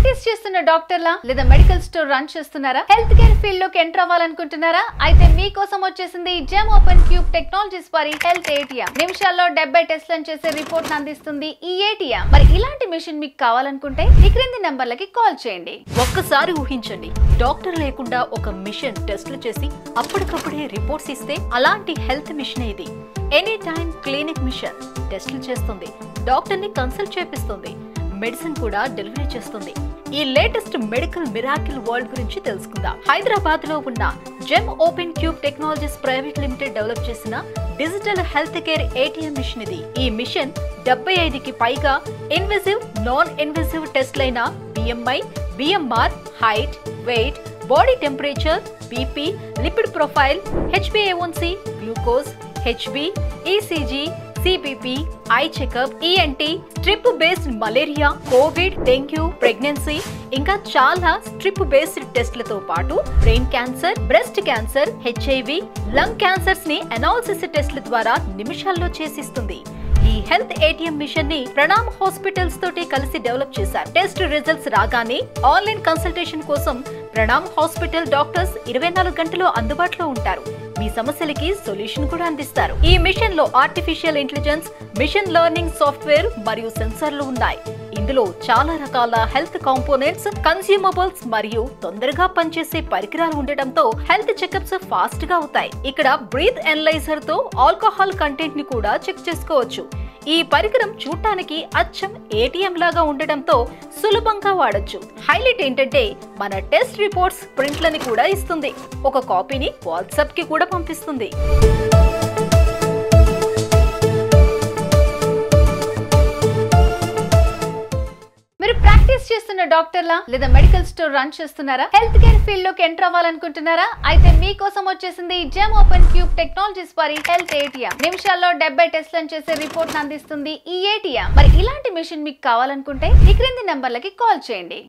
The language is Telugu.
ప్రాక్టీస్ చేస్తున్న డాక్టర్లా లేదా మెడికల్ స్టోర్ రన్ చేస్తున్నారా హెల్త్ కేర్ ఫీల్డ్ లోకి ఎంటర్ అవ్వాలనుకుంటున్నారా అయితే మీకోసం వచ్చేసింది జెమ్ ఓపెన్ క్యూబ్ టెక్నాలజీస్ వారి హెల్త్ ఏటీఎం నిమిషాల్లో డెబ్బై టెస్ట్లను చేసే రిపోర్ట్ అందిస్తుంది ఈ ఏటీఎం మరి ఇలాంటి మిషన్ మీకు కావాలనుకుంటే ఈ క్రింది నంబర్లకి కాల్ చేయండి ఒక్కసారి ఊహించండి డాక్టర్ లేకుండా ఒక మిషన్ టెస్టులు చేసి అప్పటికప్పుడే రిపోర్ట్స్ ఇస్తే అలాంటి హెల్త్ మిషన్ ఇది ఎనీ టైం క్లినిక్ మిషన్ టెస్టులు చేస్తుంది డాక్టర్ ని కన్సల్ట్ చేపిస్తుంది మెడిసిన్ కూడా డెలివరీ చేస్తుంది ఈ లేటెస్ట్ మెడికల్ మిరాకిల్ వరల్డ్ గురించి తెలుసుకుందాం హైదరాబాద్ లో ఉన్న Gem Open Cube Technologies private limited develop చేసిన digital health care ATM machine ఇది ఈ మిషన్ డెబ్బై ఐదుకి పైగా ఇన్విజివ్ నాన్ ఇన్విజివ్ టెస్ట్లైన BMI BMR height weight body temperature BP lipid profile హెచ్బిఏవన్సి glucose Hb ECG CBP eye checkup ENT strip based malaria covid dengue pregnancy ఇంకా చాలా స్ట్రిప్ బేస్డ్ టెస్ట్లతో పాటు brain cancer breast cancer HIV lung cancers ని అనాలిసిస్ టెస్ట్ల ద్వారా నిమిషాల్లో చేసిస్తుంది ఈ హెల్త్ ఏటీఎం మిషన్ ని ప్రణామ్ హాస్పిటల్స్ తోటి కలిసి డెవలప్ చేశారు టెస్ట్ రిజల్ట్స్ రాగానే ఆన్లైన్ కన్సల్టేషన్ కోసం ప్రణామ్ హాస్పిటల్ డాక్టర్స్ ఇరవై నాలుగు గంటలు అందుబాటులో ఉంటారు మీ సమస్యలకి సొల్యూషన్ కూడా అందిస్తారు ఈ మిషన్ లో artificial intelligence machine learning software మరియు సెన్సార్లు ఉన్నాయి ఇందులో చాలా రకాల హెల్త్ కాంపోనెంట్స్ కన్స్యూమబుల్స్ మరియు తొందరగా పనిచేసే పరికరాలు ఉండటంతో హెల్త్ చెకప్స్ ఫాస్ట్ గా అవుతాయి ఇక్కడ బ్రీత్ ఎనలైజర్ తో ఆల్కహాల్ కంటెంట్ ని కూడా చెక్ చేసుకోవచ్చు ఈ పరికరం చూడటానికి అచ్చం ఏటీఎం లాగా ఉండటంతో సులభంగా వాడొచ్చు హైలైట్ ఏంటంటే మన టెస్ట్ రిపోర్ట్స్ ప్రింట్లని కూడా ఇస్తుంది ఒక కాపీని వాట్సాప్ కి కూడా పంపిస్తుంది మీరు ప్రాక్టీస్ చేస్తున్న డాక్టర్లా లేదా మెడికల్ స్టోర్ రన్ చేస్తున్నారా హెల్త్ కేర్ ఫీల్డ్ లోకి ఎంటర్ అవ్వాలనుకుంటున్నారా అయితే మీకోసం వచ్చేసింది జెమ్ ఓపెన్ క్యూబ్ టెక్నాలజీస్ వారి హెల్త్ ఏటీఎం నిమిషాల్లో డెబ్బై టెస్ట్లను చేసే రిపోర్ట్ అందిస్తుంది ఈ ఏటీఎం మరి ఇలాంటి మిషన్ మీకు కావాలనుకుంటే ఈ క్రింది నంబర్లకి కాల్ చేయండి